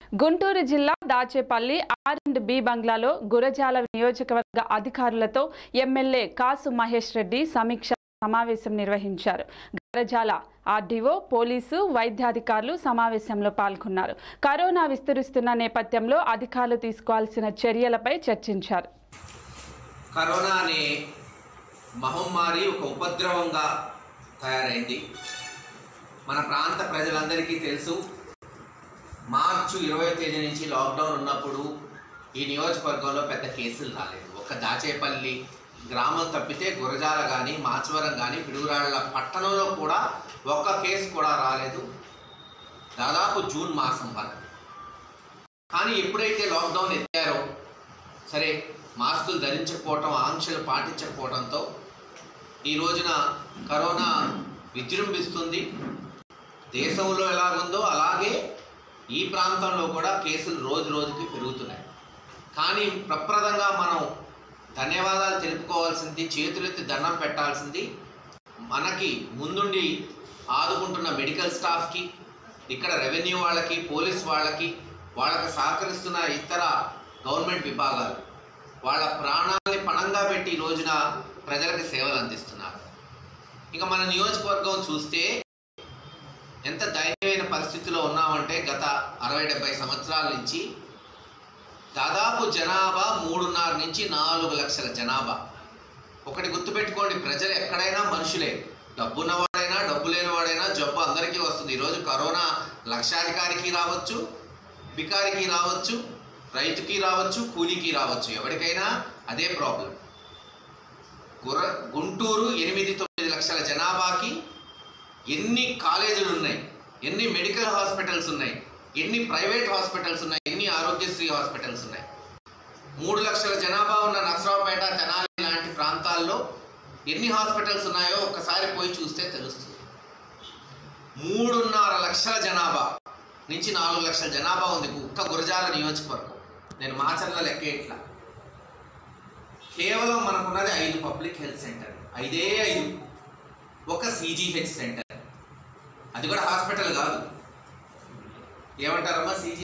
గుంటూరు జిల్లా Dachepalli are and B బంగ్లాలో గురజాల నియోజకవర్గ అధికారులతో ఎమ్మెల్యే కాసు మహేష్ రెడ్డి సమీక్ష సమావేశం నిర్వహించారు గురజాల ఆర్డీఓ పోలీసు వైద్యాధికారులు సమావేశంలో పాల్గొన్నారు కరోనా విస్తరిస్తున్న నేపథ్యంలో అధికారులు తీసుకోవాల్సిన చర్యలపై చర్చించారు కరోనా అనే మహమ్మారి ఒక ఉపద్రవంగా తయారైంది మన ప్రాంత ప్రజలందరికీ తెలుసు మార్చి ఇరవై తేదీ నుంచి లాక్డౌన్ ఉన్నప్పుడు ఈ నియోజకవర్గంలో పెద్ద కేసులు రాలేదు ఒక్క దాచేపల్లి గ్రామం తప్పితే గురజాల కానీ మాచవరం కానీ పిడుగురాళ్ళ పట్టణంలో కూడా ఒక్క కేసు కూడా రాలేదు దాదాపు జూన్ మాసం వరకు కానీ ఎప్పుడైతే లాక్డౌన్ ఎత్తారో సరే మాస్కులు ధరించకపోవటం ఆంక్షలు పాటించకపోవడంతో ఈ రోజున కరోనా విజృంభిస్తుంది దేశంలో ఎలాగుందో అలాగే ఈ ప్రాంతంలో కూడా కేసులు రోజు రోజుకి పెరుగుతున్నాయి కానీ ప్రప్రదంగా మనం ధన్యవాదాలు తెలుపుకోవాల్సింది చేతులెత్తి దండం పెట్టాల్సింది మనకి ముందుండి ఆదుకుంటున్న మెడికల్ స్టాఫ్కి ఇక్కడ రెవెన్యూ వాళ్ళకి పోలీస్ వాళ్ళకి వాళ్ళకి సహకరిస్తున్న ఇతర గవర్నమెంట్ విభాగాలు వాళ్ళ ప్రాణాలని పణంగా పెట్టి ఈ రోజున ప్రజలకు సేవలు అందిస్తున్నారు ఇక మన నియోజకవర్గం చూస్తే ఎంత దయనీయమైన పరిస్థితిలో ఉన్నామంటే గత అరవై డెబ్బై సంవత్సరాల నుంచి దాదాపు జనాభా మూడున్నర నుంచి నాలుగు లక్షల జనాభా ఒకటి గుర్తుపెట్టుకోండి ప్రజలు ఎక్కడైనా మనుషులే డబ్బున్నవాడైనా డబ్బు లేనివాడైనా జబ్బు అందరికీ వస్తుంది ఈరోజు కరోనా లక్షాధికారికి రావచ్చు బికారికి రావచ్చు రైతుకి రావచ్చు కూలీకి రావచ్చు ఎవరికైనా అదే ప్రాబ్లం గుర గుంటూరు ఎనిమిది తొమ్మిది లక్షల జనాభాకి ఎన్ని కాలేజీలు ఉన్నాయి ఎన్ని మెడికల్ హాస్పిటల్స్ ఉన్నాయి ఎన్ని ప్రైవేట్ హాస్పిటల్స్ ఉన్నాయి ఎన్ని ఆరోగ్యశ్రీ హాస్పిటల్స్ ఉన్నాయి మూడు లక్షల జనాభా ఉన్న నసరావుపేట తెనాలి లాంటి ప్రాంతాల్లో ఎన్ని హాస్పిటల్స్ ఉన్నాయో ఒక్కసారి పోయి చూస్తే తెలుస్తుంది మూడున్నర లక్షల జనాభా నుంచి నాలుగు లక్షల జనాభా ఉంది ఒక్క గురజాల నియోజకవర్గం నేను మాచర్ల లెక్క ఇట్లా కేవలం మనకున్నది ఐదు పబ్లిక్ హెల్త్ సెంటర్ ఐదే ఐదు ఒక సిజిహెచ్ సెంటర్ అది కూడా హాస్పిటల్ కాదు ఏమంటారమ్మా సిజి